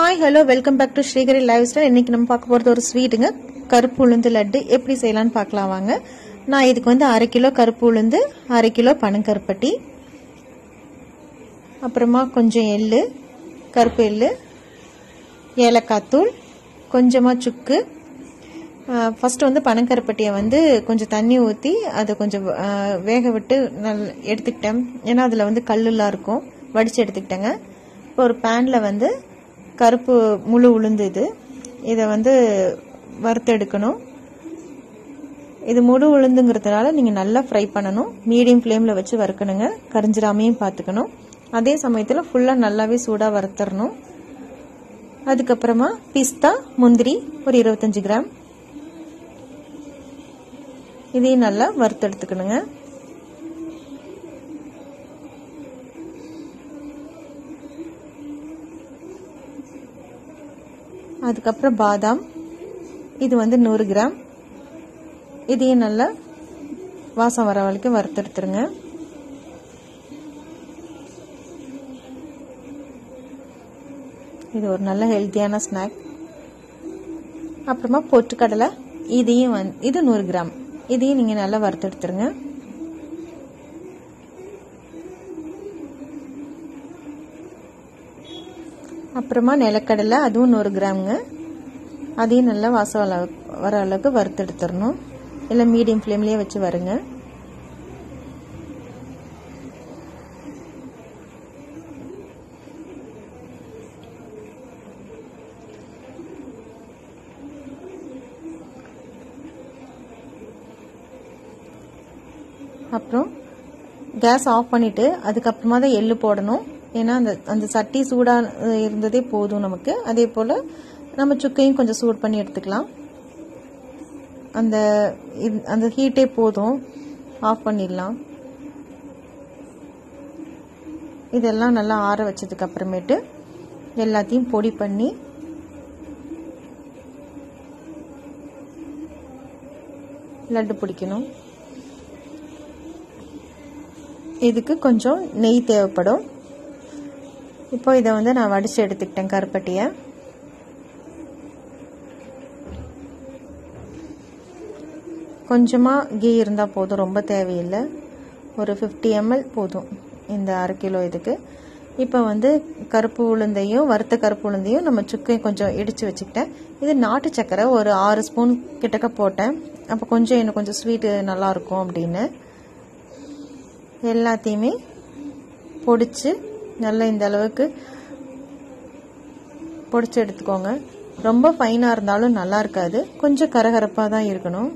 Hi hello welcome back to Srikari lifestyle இன்னைக்கு நம்ம பார்க்க போகிறது ஒரு ஸ்வீட்டுங்க கருப்பு உளுந்து லட்டு எப்படி செய்யலாம்னு பார்க்கலாம் வாங்க நான் இதுக்கு வந்து அரை கிலோ கருப்பு உளுந்து அரை கிலோ பனங்கருப்பட்டி அப்புறமா கொஞ்சம் எள்ளு கருப்பு எள்ளு ஏலக்காய் தூள் கொஞ்சமாக சுக்கு ஃபஸ்ட்டு வந்து பனங்கருப்பட்டியை வந்து கொஞ்சம் தண்ணி ஊற்றி அதை கொஞ்சம் வேக விட்டு நல் எடுத்துக்கிட்டேன் ஏன்னா அதில் வந்து கல்லுலாம் இருக்கும் வடித்து எடுத்துக்கிட்டேங்க இப்போ ஒரு பேனில் வந்து கருப்பு முழு உளுந்து இது இதை வந்து வறுத்து எடுக்கணும் இது முழு உளுந்துங்கிறதுனால நீங்கள் நல்லா ஃப்ரை பண்ணணும் மீடியம் ஃப்ளேமில் வச்சு வறுக்கணுங்க கரிஞ்சிராமையும் பார்த்துக்கணும் அதே சமயத்தில் ஃபுல்லாக நல்லாவே சூடாக வறுத்துடணும் அதுக்கப்புறமா பிஸ்தா முந்திரி ஒரு இருபத்தஞ்சி கிராம் இதையும் நல்லா வறுத்தெடுத்துக்கணுங்க அதுக்கப்புறம் பாதாம் இது வந்து நூறு கிராம் இதையும் நல்லா வாசம் வர வரைக்கும் வறுத்தெடுத்துருங்க இது ஒரு நல்ல ஹெல்த்தியான ஸ்நாக் அப்புறமா பொட்டுக்கடலை இதையும் வந்து இது நூறு கிராம் இதையும் நீங்கள் நல்லா வறுத்தெடுத்துருங்க அப்புறமா நிலக்கடலை அதுவும் நூறு கிராமுங்க அதையும் நல்லா வாசம் வர அளவுக்கு வறுத்தெடுத்துடணும் இல்லை மீடியம் ஃப்ளேம்லேயே வச்சு வருங்க அப்புறம் கேஸ் ஆஃப் பண்ணிவிட்டு அதுக்கப்புறமா தான் எள்ளு போடணும் ஏன்னா அந்த அந்த சட்டி சூடாக இருந்ததே போதும் நமக்கு அதே போல் நம்ம சுக்கையும் கொஞ்சம் சூட் பண்ணி எடுத்துக்கலாம் அந்த அந்த ஹீட்டே போதும் ஆஃப் பண்ணிடலாம் இதெல்லாம் நல்லா ஆற வச்சதுக்கு அப்புறமேட்டு எல்லாத்தையும் பொடி பண்ணி லட்டு பிடிக்கணும் இதுக்கு கொஞ்சம் நெய் தேவைப்படும் இப்போ இதை வந்து நான் வடித்து எடுத்துக்கிட்டேன் கருப்பட்டியை கொஞ்சமாக கீ இருந்தால் போதும் ரொம்ப தேவையில்லை ஒரு ஃபிஃப்டி எம்எல் போதும் இந்த அரை கிலோ இதுக்கு இப்போ வந்து கருப்பு உளுந்தையும் வறுத்த கருப்பு உளுந்தையும் நம்ம சுக்கையும் கொஞ்சம் இடித்து வச்சுக்கிட்டேன் இது நாட்டு சக்கரை ஒரு ஆறு ஸ்பூன் கிட்டக்க போட்டேன் அப்போ கொஞ்சம் இன்னும் கொஞ்சம் ஸ்வீட்டு நல்லாயிருக்கும் அப்படின்னு எல்லாத்தையுமே பொடிச்சு நல்லா இந்த அளவுக்கு பொடிச்சு எடுத்துக்கோங்க ரொம்ப ஃபைனாக இருந்தாலும் நல்லா இருக்காது கொஞ்சம் கரகரப்பாக தான் இருக்கணும்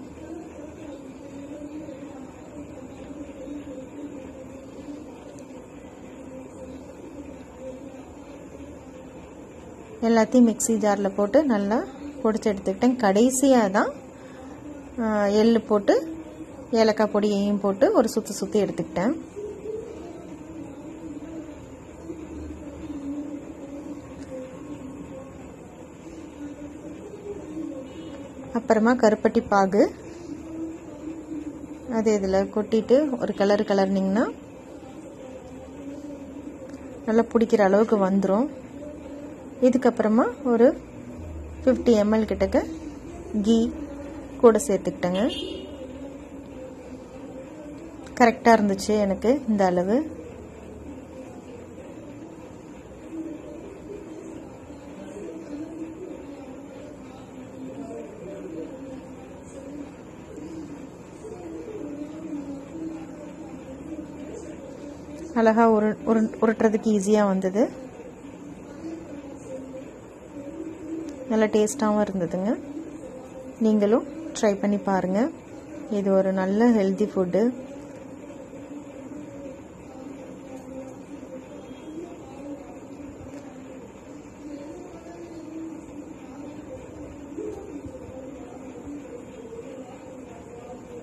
எல்லாத்தையும் மிக்சி ஜாரில் போட்டு நல்லா பொடிச்சு எடுத்துக்கிட்டேன் கடைசியாக தான் எள்ளு போட்டு ஏலக்காய் பொடியையும் போட்டு ஒரு சுற்றி சுற்றி எடுத்துக்கிட்டேன் அப்புறமா கருப்பட்டி பாகு அது இதில் கொட்டிட்டு ஒரு கலர் கலர்னிங்கன்னா நல்லா பிடிக்கிற அளவுக்கு வந்துடும் இதுக்கப்புறமா ஒரு ஃபிஃப்டி எம்எல் கிட்டக்க கீ கூட சேர்த்துக்கிட்டேங்க கரெக்டாக இருந்துச்சு எனக்கு இந்த அளவு அழகாக உரு உரு உருட்டுறதுக்கு ஈஸியாக வந்தது நல்லா டேஸ்ட்டாகவும் இருந்ததுங்க நீங்களும் ட்ரை பண்ணி பாருங்கள் இது ஒரு நல்ல healthy food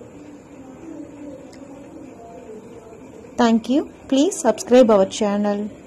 Thank you. Please subscribe our channel.